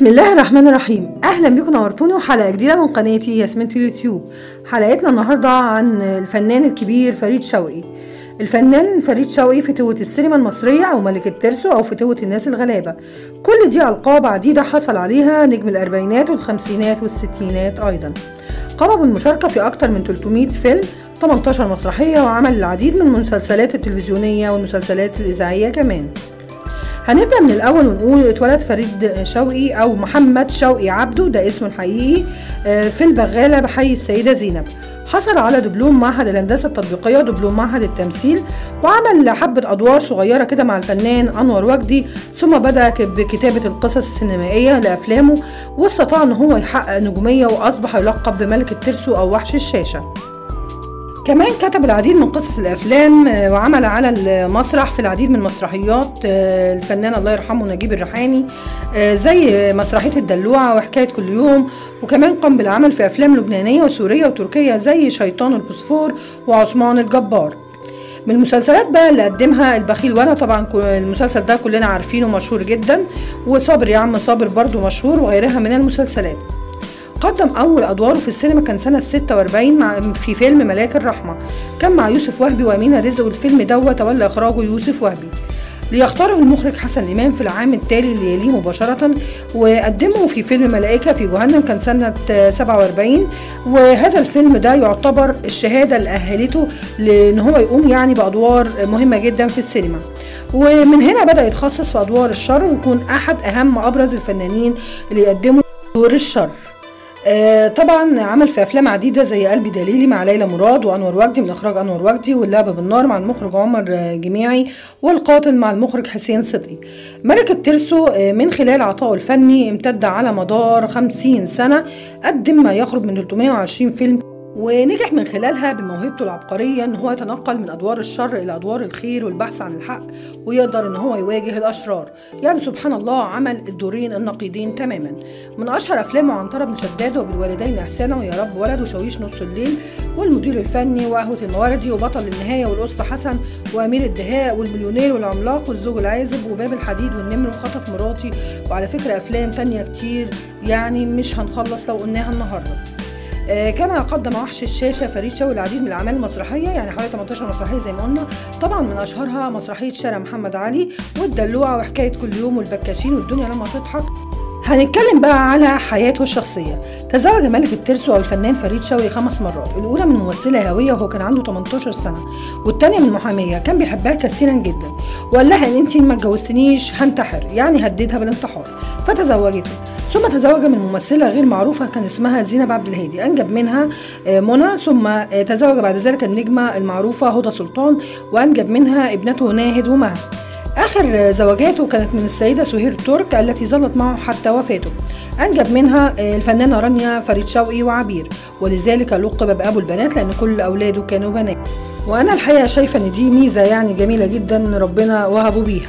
بسم الله الرحمن الرحيم اهلا بكم نورتوني وحلقه جديده من قناتي ياسمين اليوتيوب حلقتنا النهارده عن الفنان الكبير فريد شوقي الفنان فريد شوقي فتوة السينما المصرية أو ملك الترسو أو فتوة الناس الغلابة كل دي ألقاب عديدة حصل عليها نجم الأربعينات والخمسينات والستينات أيضا قام بالمشاركة في أكثر من 300 فيلم 18 مسرحية وعمل العديد من المسلسلات التلفزيونية والمسلسلات الإذاعية كمان هنبدأ من الأول ونقول اتولد فريد شوقي أو محمد شوقي عبده ده اسمه الحقيقي في البغالة بحي السيدة زينب حصل على دبلوم معهد الهندسة التطبيقية ودبلوم معهد التمثيل وعمل حبة أدوار صغيرة كده مع الفنان أنور وجدي ثم بدأ بكتابة القصص السينمائية لأفلامه واستطاع أن هو يحقق نجومية وأصبح يلقب بملك الترسو أو وحش الشاشة كمان كتب العديد من قصص الافلام وعمل على المسرح في العديد من مسرحيات الفنان الله يرحمه نجيب الريحاني زي مسرحيه الدلوعه وحكايه كل يوم وكمان قام بالعمل في افلام لبنانيه وسوريه وتركيه زي شيطان البوسفور وعثمان الجبار من المسلسلات بقى اللي قدمها البخيل وانا طبعا المسلسل ده كلنا عارفينه مشهور جدا وصابر يا عم صابر برضو مشهور وغيرها من المسلسلات قدم أول أدواره في السينما كان سنة 46 مع في فيلم ملاك الرحمة كان مع يوسف وهبي وأمينة رزق والفيلم ده وتولى إخراجه يوسف وهبي ليختاره المخرج حسن إمام في العام التالي اللي يليه مباشرة وقدمه في فيلم ملائكة في جهنم كان سنة 47 وهذا الفيلم ده يعتبر الشهادة اللي أهلته لأن هو يقوم يعني بأدوار مهمة جدا في السينما ومن هنا بدأ يتخصص في أدوار الشر ويكون أحد أهم أبرز الفنانين اللي يقدموا دور الشر آه طبعا عمل في افلام عديده زي قلبي دليلي مع ليلى مراد وانور وجدي من اخراج انور وجدي واللعب بالنار مع المخرج عمر جميعي والقاتل مع المخرج حسين صدقي ملك الترسو آه من خلال عطائه الفني امتد على مدار 50 سنه قدم ما يقرب من 320 فيلم ونجح من خلالها بموهبته العبقرية ان هو يتنقل من ادوار الشر الى ادوار الخير والبحث عن الحق ويقدر ان هو يواجه الاشرار يعني سبحان الله عمل الدورين النقيضين تماما من اشهر افلامه عنترة بن شداد وبالوالدين احسانا ويا رب ولد وشويش نص الليل والمدير الفني وقهوة المواردي وبطل النهاية والقسط حسن وامير الدهاء والمليونير والعملاق والزوج العازب وباب الحديد والنمر وخطف مراتي وعلى فكرة افلام تانية كتير يعني مش هنخلص لو قلناها النهارده آه كما قدم وحش الشاشه فريد شوقي العديد من الاعمال المسرحيه يعني حوالي 18 مسرحيه زي ما قلنا طبعا من اشهرها مسرحيه شارع محمد علي والدلوعه وحكايه كل يوم والبكاشين والدنيا لما تضحك هنتكلم بقى على حياته الشخصية تزوج ملك الترسو أو الفنان فريد شوقي خمس مرات الأولى من ممثلة هاوية وهو كان عنده 18 سنة والتانية من محامية كان بيحبها كثيرا جدا وقال لها إن أنت ما اتجوزتنيش هنتحر يعني هددها بالانتحار فتزوجته ثم تزوج من ممثلة غير معروفة كان اسمها زينب عبد الهادي أنجب منها منى ثم تزوج بعد ذلك النجمة المعروفة هدى سلطان وأنجب منها ابنته ناهد ومها آخر زواجاته كانت من السيدة سهير ترك التي ظلت معه حتى وفاته أنجب منها الفنانة رانيا فريد شوقي وعبير ولذلك لقب بأبو البنات لأن كل أولاده كانوا بنات وأنا الحقيقة شايفة إن دي ميزة يعني جميلة جدا ربنا وهبوا بيها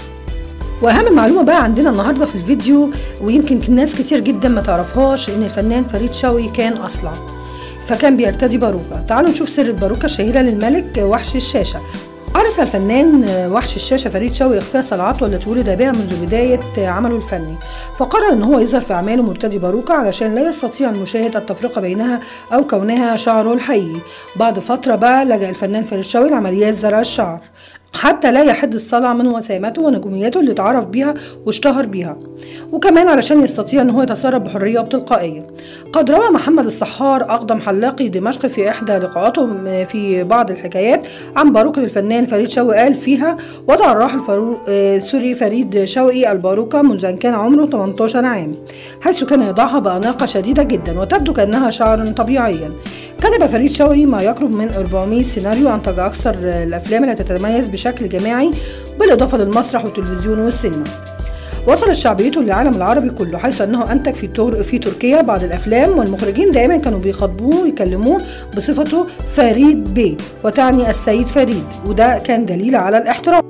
واهم معلومه بقى عندنا النهارده في الفيديو ويمكن ناس كتير جدا ما تعرفهاش ان الفنان فريد شوقي كان اصلع فكان بيرتدي باروكه تعالوا نشوف سر الباروكه الشهيره للملك وحش الشاشه عرس الفنان وحش الشاشة فريد شوقي إخفاء صلعته التي ولد بها منذ بداية عمله الفني فقرر أن هو يظهر في أعماله مرتدي باروكة علشان لا يستطيع المشاهد التفرقة بينها أو كونها شعره الحقيقي بعد فترة بقى لجأ الفنان فريد شوقي لعمليات زرع الشعر حتى لا يحد الصلع من وسامته ونجوميته اللي اتعرف بيها واشتهر بيها وكمان علشان يستطيع ان هو يتصرف بحريه وبتلقائيه قد روى محمد الصحار اقدم حلاقي دمشق في احدى لقاءاته في بعض الحكايات عن باروكه الفنان فريد شوقي قال فيها وضع الراحل فرو... آه سوري فريد شوقي الباروكه منذ ان كان عمره 18 عام حيث كان يضعها باناقه شديده جدا وتبدو كانها شعرا طبيعيا كتب فريد شوقي ما يقرب من 400 سيناريو أنتج أكثر الأفلام التي تتميز بشكل جماعي بالإضافة للمسرح والتلفزيون والسينما وصلت شعبيته للعالم العربي كله حيث انه انتج في تور في تركيا بعض الافلام والمخرجين دائما كانوا بيخاطبوه ويكلموه بصفته فريد بي وتعني السيد فريد وده كان دليل على الاحترام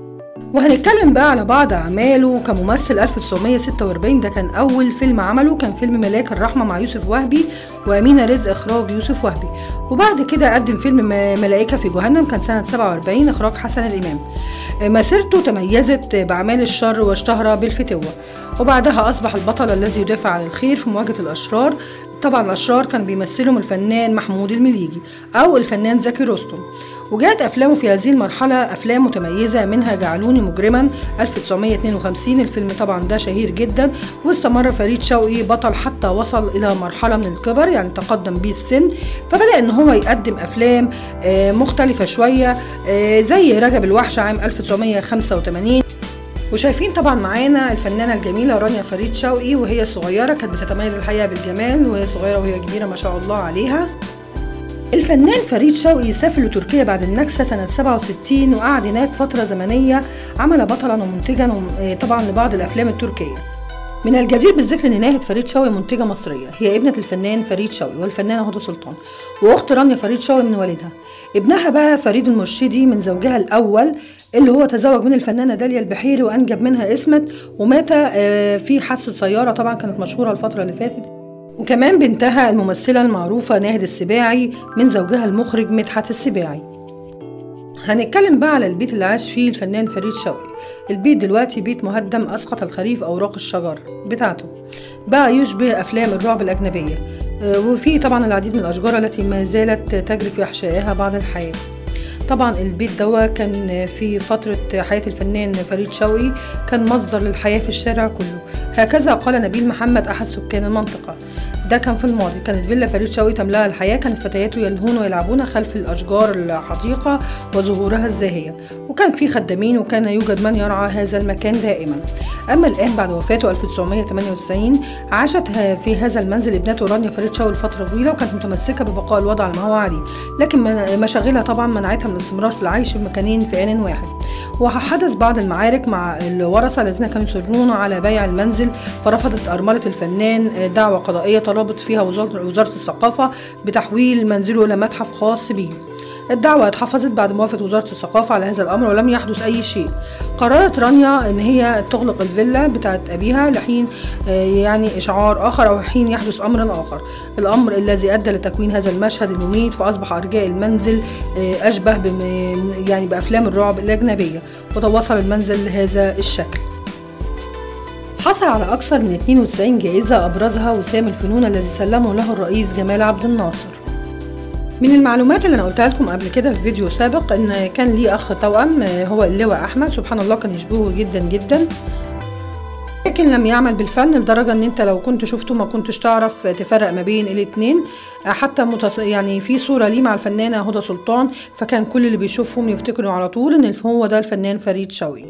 وهنتكلم بقى على بعض أعماله كممثل 1946 ده كان أول فيلم عمله كان فيلم ملاك الرحمة مع يوسف وهبي وأمينة رزق إخراج يوسف وهبي وبعد كده قدم فيلم ملائكة في جهنم كان سنة 47 إخراج حسن الإمام مسيرته تميزت بأعمال الشر واشتهر بالفتوة وبعدها أصبح البطل الذي يدافع عن الخير في مواجهة الأشرار طبعا الأشرار كان بيمثلهم الفنان محمود المليجي أو الفنان زكي رستم وجاءت أفلامه في هذه المرحلة أفلام متميزة منها جعلوني مجرما 1952 الفيلم طبعا ده شهير جدا واستمر فريد شوقي بطل حتى وصل إلى مرحلة من الكبر يعني تقدم بيه السن فبدأ إن هو يقدم أفلام مختلفة شوية زي رجب الوحش عام 1985 وشايفين طبعا معانا الفنانه الجميله رانيا فريد شوقي وهي صغيره كانت بتتميز الحقيقه بالجمال وهي صغيره وهي كبيره ما شاء الله عليها الفنان فريد شوقي سافر لتركيا بعد النكسة سنة 67 وقعد هناك فترة زمنية عمل بطلا ومنتجا طبعا لبعض الأفلام التركية من الجدير بالذكر ان ناهد فريد شوقي منتجه مصريه هي ابنه الفنان فريد شوقي والفنانه هدى سلطان واخت رانيا فريد شوقي من والدها ابنها بقى فريد المرشدي من زوجها الاول اللي هو تزوج من الفنانه داليا البحيري وانجب منها اسمت ومات في حادثه سياره طبعا كانت مشهوره الفتره اللي فاتت وكمان بنتها الممثله المعروفه ناهد السباعي من زوجها المخرج مدحت السباعي هنتكلم بقى على البيت اللي عاش فيه الفنان فريد شوقي البيت دلوقتي بيت مهدم أسقط الخريف أوراق الشجر بتاعته بقى يشبه أفلام الرعب الأجنبية وفي طبعا العديد من الأشجار التي ما زالت تجري في أحشائها بعد الحياة طبعا البيت دوا كان في فترة حياة الفنان فريد شوقي كان مصدر للحياة في الشارع كله هكذا قال نبيل محمد أحد سكان المنطقة ده كان في الماضي كانت فيلا فريد شوقي تملاها الحياة كانت فتياته يلهون ويلعبون خلف الأشجار الحديقة وزهورها الزاهية وكان في خدامين وكان يوجد من يرعى هذا المكان دائما أما الآن بعد وفاته 1998 عاشت في هذا المنزل ابنته رانيا فريد شوقي لفترة طويلة وكانت متمسكة ببقاء الوضع على ما هو عليه لكن مشاغلها طبعا منعتها من الاستمرار في العيش في مكانين في آن واحد وحدث بعض المعارك مع الورثة الذين كانوا يصرون على بيع المنزل فرفضت أرملة الفنان دعوة قضائية طلبت فيها وزارة الثقافة بتحويل منزله إلى متحف خاص به الدعوة اتحفظت بعد موافقة وزارة الثقافة على هذا الأمر ولم يحدث أي شيء قررت رانيا إن هي تغلق الفيلا بتاعت أبيها لحين يعني إشعار آخر أو حين يحدث أمر آخر الأمر الذي أدى لتكوين هذا المشهد المميت فأصبح أرجاء المنزل أشبه يعني بأفلام الرعب الأجنبية وتوصل المنزل لهذا الشكل حصل على أكثر من 92 جائزة أبرزها وسام الفنون الذي سلمه له الرئيس جمال عبد الناصر من المعلومات اللي انا قلتها لكم قبل كده في فيديو سابق ان كان ليه اخ توأم هو اللواء احمد سبحان الله كان يشبهه جدا جدا لكن لم يعمل بالفن لدرجه ان انت لو كنت شفته ما كنتش تعرف تفرق ما بين الاتنين حتى متص... يعني في صوره ليه مع الفنانه هدى سلطان فكان كل اللي بيشوفهم يفتكروا على طول ان هو ده الفنان فريد شوقي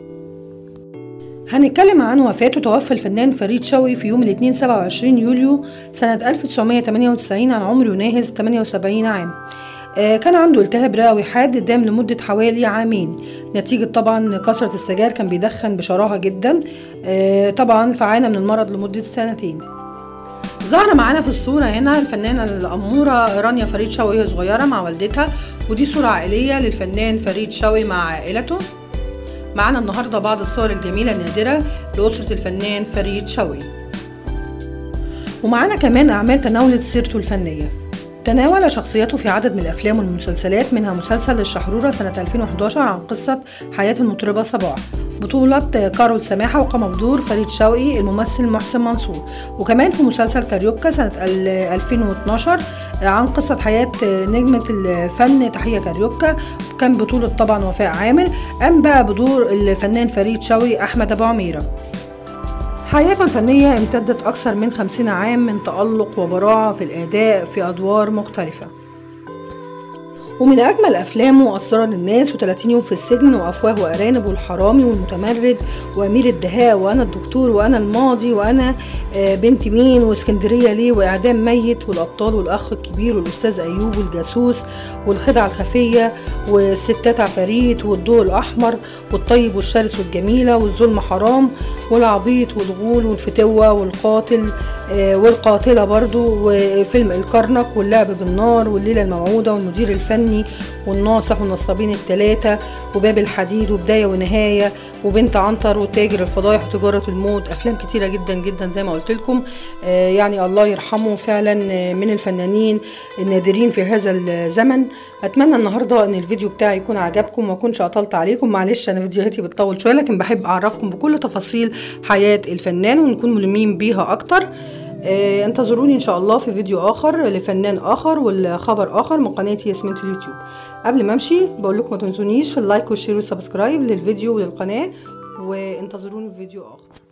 هنتكلم عن وفاته توفى الفنان فريد شوقي في يوم الاثنين 27 يوليو سنة 1998 عن عمر يناهز 78 عام كان عنده التهاب رئوي حاد دام لمدة حوالي عامين نتيجة طبعا كثرة السجاير كان بيدخن بشراهة جدا طبعا فعانى من المرض لمدة سنتين ظهر معانا في الصورة هنا الفنانة الأمورة رانيا فريد شوقي وهي صغيرة مع والدتها ودي صورة عائلية للفنان فريد شوقي مع عائلته معانا النهاردة بعض الصور الجميلة النادرة لأسرة الفنان فريد شوقي ومعانا كمان أعمال تناولت سيرته الفنية تناول شخصيته في عدد من الأفلام والمسلسلات منها مسلسل الشحرورة سنة 2011 عن قصة حياة المطربة صباح بطولة كارول سماحة وقام بدور فريد شوقي الممثل محسن منصور وكمان في مسلسل كاريوكا سنة 2012 عن قصة حياة نجمة الفن تحية كاريوكا كان بطولة طبعا وفاء عامر قام بقى بدور الفنان فريد شوقي أحمد أبو عميرة حياته الفنية امتدت أكثر من خمسين عام من تألق وبراعة في الأداء في أدوار مختلفة ومن أجمل أفلامه أسرار الناس و30 يوم في السجن وأفواه وأرانب والحرامي والمتمرد وأمير الدهاء وأنا الدكتور وأنا الماضي وأنا بنت مين واسكندرية ليه وإعدام ميت والأبطال والأخ الكبير والأستاذ أيوب والجاسوس والخدعة الخفية والستات عفاريت والضوء الأحمر والطيب والشرس والجميلة والظلم حرام والعبيط والغول والفتوة والقاتل والقاتلة برضو وفيلم الكرنك واللعب بالنار والليلة الموعودة والمدير الفني الجني والناصح والنصابين الثلاثة وباب الحديد وبداية ونهاية وبنت عنتر وتاجر الفضايح وتجارة الموت أفلام كتيرة جدا جدا زي ما قلت لكم آه يعني الله يرحمه فعلا من الفنانين النادرين في هذا الزمن اتمنى النهارده ان الفيديو بتاعي يكون عجبكم وما اكونش اطلت عليكم معلش انا فيديوهاتي بتطول شويه لكن بحب اعرفكم بكل تفاصيل حياه الفنان ونكون ملمين بيها اكتر آه انتظروني ان شاء الله في فيديو اخر لفنان اخر والخبر اخر من قناتي ياسمين اليوتيوب قبل ما امشي بقول لكم ما تنسونيش في اللايك والشير والسبسكرايب للفيديو وللقناه وانتظروني في فيديو اخر